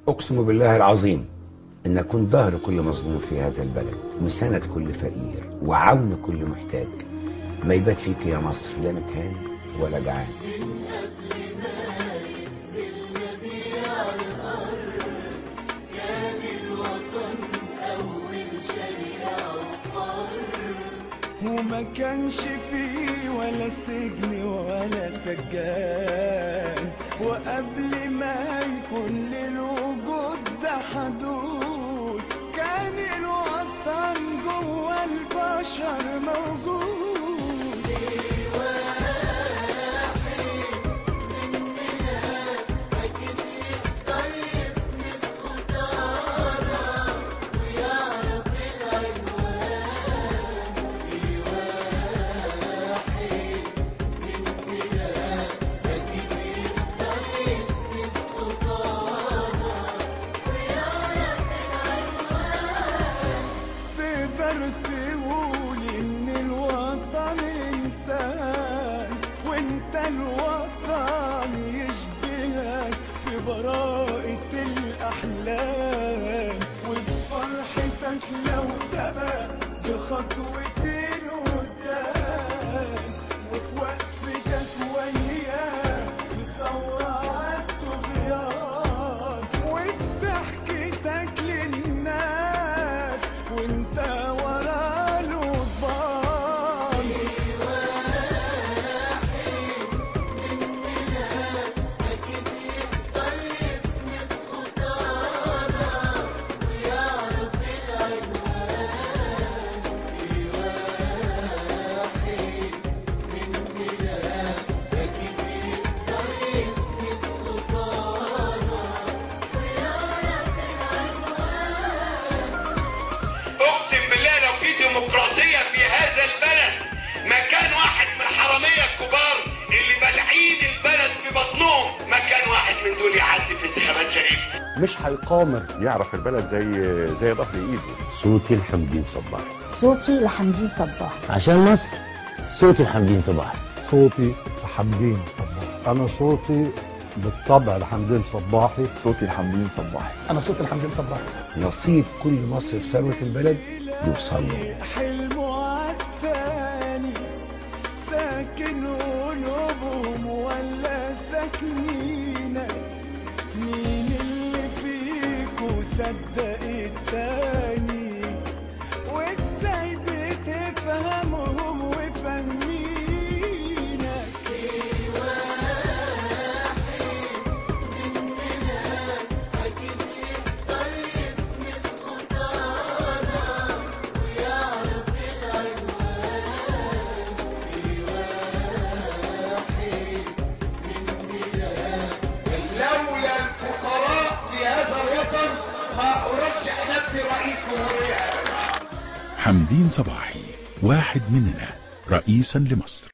أقسم بالله العظيم أن أكون ظهر كل مظلوم في هذا البلد وسند كل فقير وعون كل محتاج ما يبات فيك يا مصر لا متهان ولا جعان وما كانش فيه ولا سجن ولا سجان وقبل ما يكون للوجود ده حدود كان الوطن جوه البشر موجود تقدر تقول ان الوطن انسان وانت الوطن يشبهك في براءة الاحلام وبفرحتك لو سبق بخطوتين قدام وفي وقفتك وياه يصور عالطغيان وفي ضحكتك للناس وانت ورا القضبان اقسم بالله لو في ديمقراطيه في هذا البلد مكان واحد من الحراميه الكبار اللي بلعين البلد في بطنهم مكان واحد من دول يعدي في انتخابات شريفه مش هيقامر يعرف البلد زي زي ظهر ايده صوتي الحمدين صباح صوتي لحمدين صباح عشان مصر صوتي الحمدين صباح صوتي لحمدين صباحي أنا صوتي بالطبع لحمدين صباحي صوتي الحمدين صباحي أنا صوتي لحمدين صباحي نصيب كل مصر في ثروة البلد يوصل له حلمه عالتاني ساكن قلوبهم ولا ساكنينك مين اللي فيكو صدق التاني وازاي بتفهمهم وفاهمينك لولا الفقراء في هذا الوطن ما ارشح نفسي رئيس جمهوريه حمدين صباحي واحد مننا رئيسا لمصر